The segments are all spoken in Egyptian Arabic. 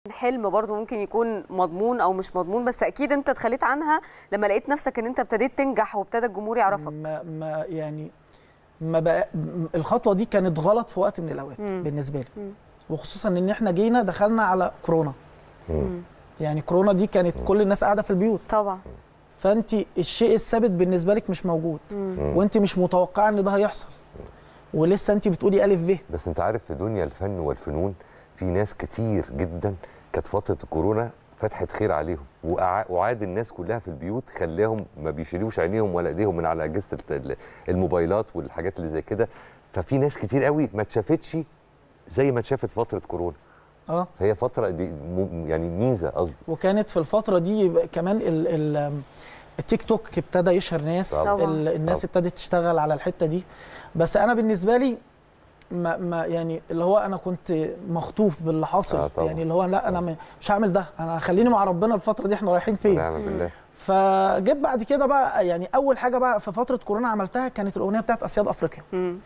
حلم برضو ممكن يكون مضمون او مش مضمون بس اكيد انت اتخليت عنها لما لقيت نفسك ان انت ابتديت تنجح وابتدى الجمهور يعرفك ما ما يعني ما بقى م- الخطوه دي كانت غلط في وقت من الاوقات مم. بالنسبه لي مم. وخصوصا ان احنا جينا دخلنا على كورونا مم. يعني كورونا دي كانت كل الناس قاعده في البيوت طبعا فانت الشيء الثابت بالنسبه لك مش موجود مم. وانت مش متوقعه ان ده هيحصل ولسه انت بتقولي الف ب بس انت عارف في دنيا الفن والفنون في ناس كتير جدا كانت فتره الكورونا فتحت خير عليهم وأع- وعاد الناس كلها في البيوت خلاهم ما بيشيلوش عينيهم ولا ايديهم من على اجهزه الت- ال- الموبايلات والحاجات اللي زي كده ففي ناس كتير قوي ما اتشافتش زي ما اتشافت فتره كورونا اه فهي فتره دي م- يعني ميزه قصدي وكانت في الفتره دي يبقى كمان ال ال التيك توك ابتدى يشهر ناس طبعاً. ال- الناس طبعاً. ابتدت تشتغل على الحته دي بس انا بالنسبه لي ما, ما يعني اللي هو انا كنت مخطوف باللي حاصل آه، طبعاً. يعني اللي هو لا انا م- مش هعمل ده انا خليني مع ربنا الفتره دي احنا رايحين فين ونعم بالله فجيت بعد كده بقى يعني اول حاجه بقى في فتره كورونا عملتها كانت الاغنيه بتاعت اسياد افريقيا مم.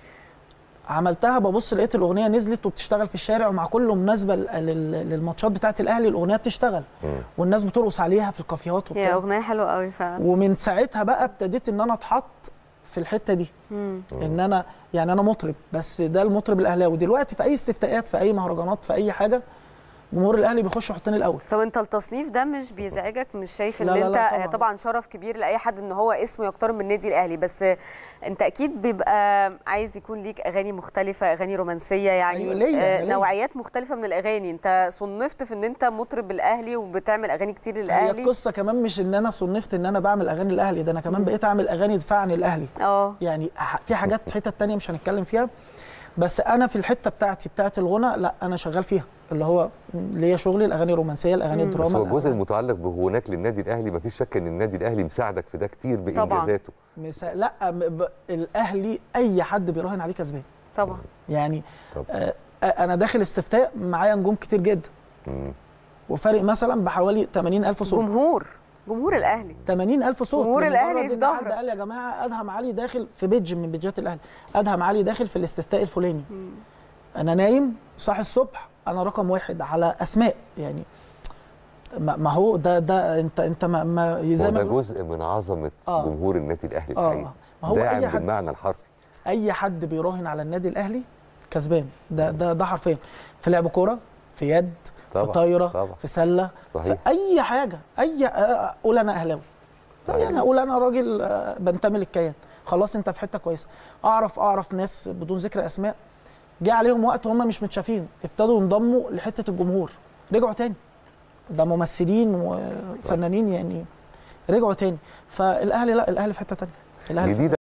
عملتها ببص لقيت الاغنيه نزلت وبتشتغل في الشارع ومع كل مناسبه لل- لل- للماتشات بتاعت الاهلي الاغنيه بتشتغل مم. والناس بترقص عليها في الكافيهات هي وبتاع اغنيه حلوه قوي فعلا ومن ساعتها بقى ابتديت ان انا اتحط في الحته دي مم. ان انا يعني انا مطرب بس ده المطرب الاهلاوي دلوقتي في اي استفتاءات في اي مهرجانات في اي حاجه جمهور الاهلي بيخش يحطني الاول طب انت التصنيف ده مش بيزعجك مش شايف ان لا لا انت لا طبعا. طبعاً. طبعا شرف كبير لاي حد ان هو اسمه يقترب من النادي الاهلي بس انت اكيد بيبقى عايز يكون ليك اغاني مختلفه اغاني رومانسيه يعني أيوة، ليا، آه، أنا ليا. نوعيات مختلفه من الاغاني انت صنفت في ان انت مطرب الاهلي وبتعمل اغاني كتير هي للاهلي القصه كمان مش ان انا صنفت ان انا بعمل اغاني الاهلي ده انا كمان بقيت اعمل اغاني دفاع عن الاهلي اه يعني ح- في حاجات حتت تانية مش هنتكلم فيها بس انا في الحته بتاعتي بتاعت الغنى لا انا شغال فيها اللي هو ليا شغلي الاغاني الرومانسيه الاغاني مم. بس الدراما هو الجزء الأغاني- المتعلق بغناك للنادي الاهلي مفيش شك ان النادي الاهلي مساعدك في ده كتير طبعاً. بانجازاته مسا... لا م- ب... الاهلي اي حد بيراهن عليه كسبان طبعا يعني طب. آه آه، انا داخل استفتاء معايا نجوم كتير جدا مم. وفارق مثلا بحوالي 80000 صوت جمهور جمهور الاهلي 80000 صوت جمهور لمجرد الأهلي في إن حد ظهرك. قال يا جماعه ادهم علي داخل في بيدج من بيدجات الاهلي ادهم علي داخل في الاستفتاء الفلاني انا نايم صاحي الصبح انا رقم واحد على اسماء يعني ما ما هو ده ده انت انت ما, ما زي هو ما ده بيقول- جزء من عظمه آه. جمهور النادي الاهلي آه. الحقيقي ما هو أي داعم حد- بالمعنى الحرفي اي حد بيراهن على النادي الاهلي كسبان ده ده ده حرفيا في لعب كوره في يد طبعاً، في طايره طبعاً. في سله صحيح. في اي حاجه اي آه، اقول انا اهلاوي صحيح. يعني اقول انا راجل آه، بنتمي للكيان خلاص انت في حته كويسه اعرف اعرف ناس بدون ذكر اسماء جه عليهم وقت هم مش متشافين ابتدوا ينضموا لحته الجمهور رجعوا تاني ده ممثلين وفنانين يعني رجعوا تاني فالاهلي لا الاهلي في حته تانيه الاهلي في جديده